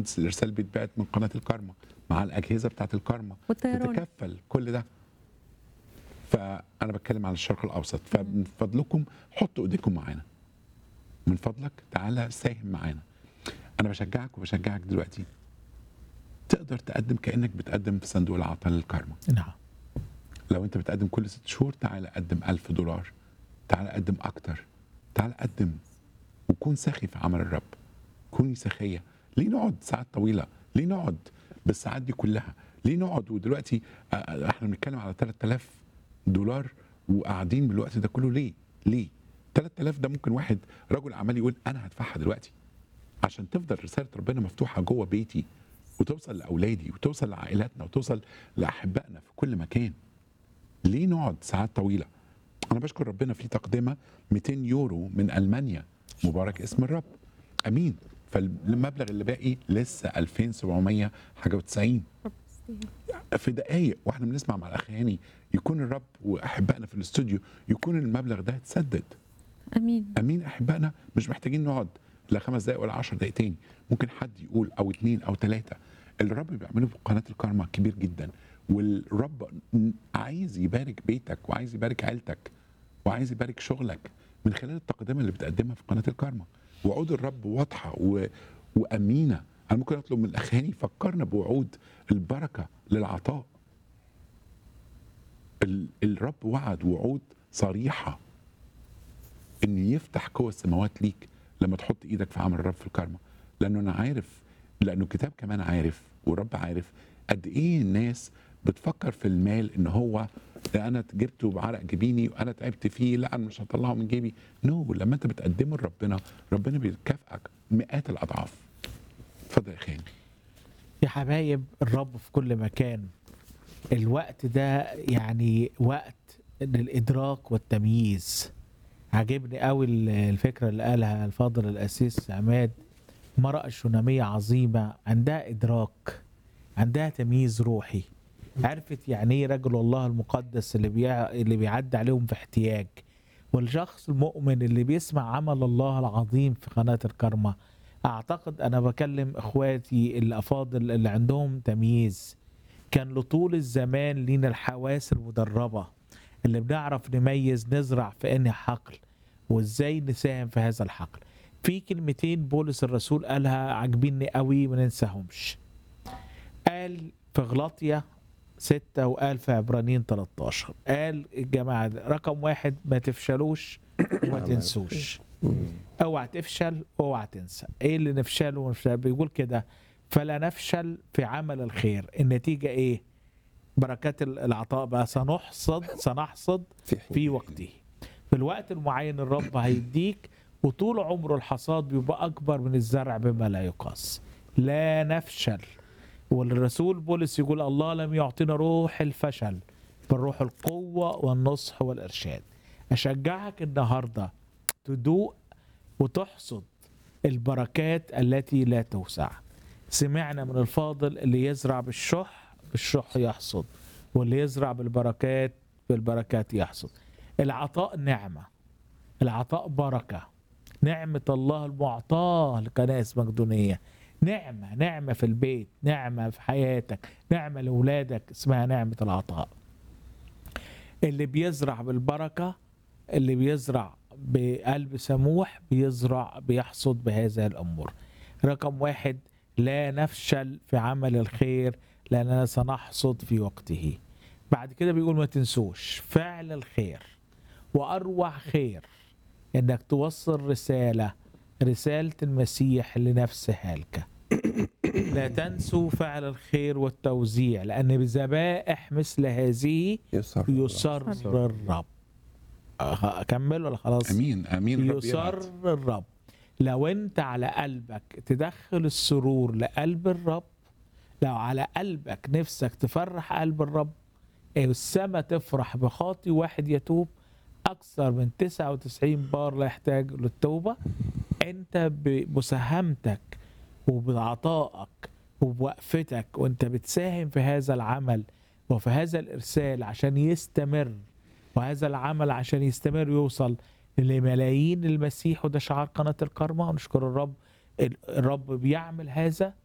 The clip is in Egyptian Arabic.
مهندس الارسال بيتبعت من قناه الكارما مع الاجهزه بتاعت الكارما والطيران تتكفل كل ده فانا بتكلم على الشرق الاوسط فمن فضلكم حطوا ايديكم معانا من فضلك تعالى ساهم معانا انا بشجعك وبشجعك دلوقتي تقدر تقدم كانك بتقدم في صندوق العطاء للكارما نعم لو انت بتقدم كل ست شهور تعالى قدم ألف دولار تعالى قدم اكتر تعالى قدم وكون سخي في عمل الرب كوني سخيه ليه نقعد ساعات طويله ليه نقعد بالساعات دي كلها ليه نقعد ودلوقتي آه، آه، احنا بنتكلم على 3000 دولار وقاعدين بالوقت ده كله ليه ليه 3000 ده ممكن واحد رجل اعمال يقول انا هدفعها دلوقتي عشان تفضل رساله ربنا مفتوحه جوه بيتي وتوصل لاولادي وتوصل لعائلاتنا وتوصل لاحبائنا في كل مكان ليه نقعد ساعات طويله انا بشكر ربنا في تقدمه 200 يورو من المانيا مبارك اسم الرب امين فالمبلغ اللي باقي لسه 2700 حاجه و90 في دقايق واحنا بنسمع مع الاخ هاني يكون الرب واحبائنا في الاستوديو يكون المبلغ ده اتسدد امين امين احبائنا مش محتاجين نقعد لا خمس دقائق ولا 10 دقائق تاني ممكن حد يقول او اتنين او ثلاثه الرب بيعمله في قناه الكارما كبير جدا والرب عايز يبارك بيتك وعايز يبارك عيلتك وعايز يبارك شغلك من خلال التقدمه اللي بتقدمها في قناه الكارما وعود الرب واضحه و... وامينه انا ممكن اطلب من الاخ هاني يفكرنا بوعود البركه للعطاء ال... الرب وعد وعود صريحه ان يفتح قوى السماوات ليك لما تحط ايدك في عمل الرب في الكارما لانه انا عارف لانه الكتاب كمان عارف والرب عارف قد ايه الناس بتفكر في المال ان هو ده انا جبته بعرق جبيني وانا تعبت فيه لا انا مش هطلعه من جيبي نو no. لما انت بتقدمه لربنا ربنا بيكافئك مئات الاضعاف اتفضل يا خالد يا حبايب الرب في كل مكان الوقت ده يعني وقت للإدراك والتمييز عجبني قوي الفكرة اللي قالها الفاضل الأسيس عماد امرأة شونامية عظيمة عندها إدراك عندها تمييز روحي عرفت يعني ايه رجل الله المقدس اللي بيع... اللي بيعدي عليهم في احتياج والشخص المؤمن اللي بيسمع عمل الله العظيم في قناة الكرمة اعتقد انا بكلم اخواتي الافاضل اللي عندهم تمييز كان لطول الزمان لينا الحواس المدربة اللي بنعرف نميز نزرع في انهي حقل وازاي نساهم في هذا الحقل في كلمتين بولس الرسول قالها عاجبيني قوي ما ننساهمش قال في غلاطيا ستة وقال في عبرانيين 13 قال الجماعة ده رقم واحد ما تفشلوش وما تنسوش اوعى تفشل اوعى تنسى ايه اللي نفشله ونفشل بيقول كده فلا نفشل في عمل الخير النتيجة ايه بركات العطاء بقى سنحصد سنحصد في وقته في الوقت المعين الرب هيديك وطول عمره الحصاد بيبقى اكبر من الزرع بما لا يقاس لا نفشل والرسول بولس يقول الله لم يعطينا روح الفشل بل روح القوة والنصح والإرشاد أشجعك النهاردة تدوق وتحصد البركات التي لا توسع سمعنا من الفاضل اللي يزرع بالشح بالشح يحصد واللي يزرع بالبركات بالبركات يحصد العطاء نعمة العطاء بركة نعمة الله المعطاة لكنائس مقدونية نعمة نعمة في البيت نعمة في حياتك نعمة لأولادك اسمها نعمة العطاء اللي بيزرع بالبركة اللي بيزرع بقلب سموح بيزرع بيحصد بهذه الأمور رقم واحد لا نفشل في عمل الخير لأننا سنحصد في وقته بعد كده بيقول ما تنسوش فعل الخير وأروع خير إنك توصل رسالة رسالة المسيح لنفس هالكة لا تنسوا فعل الخير والتوزيع لأن بذبائح مثل هذه يسر يسر الرب أكمل ولا خلاص امين امين رب يسر يبعت. الرب لو انت على قلبك تدخل السرور لقلب الرب لو على قلبك نفسك تفرح قلب الرب السما تفرح بخاطي واحد يتوب اكثر من 99 بار لا يحتاج للتوبه انت بمساهمتك وبعطائك وبوقفتك وانت بتساهم في هذا العمل وفي هذا الارسال عشان يستمر وهذا العمل عشان يستمر يوصل لملايين المسيح وده شعار قناه الكرمه ونشكر الرب الرب بيعمل هذا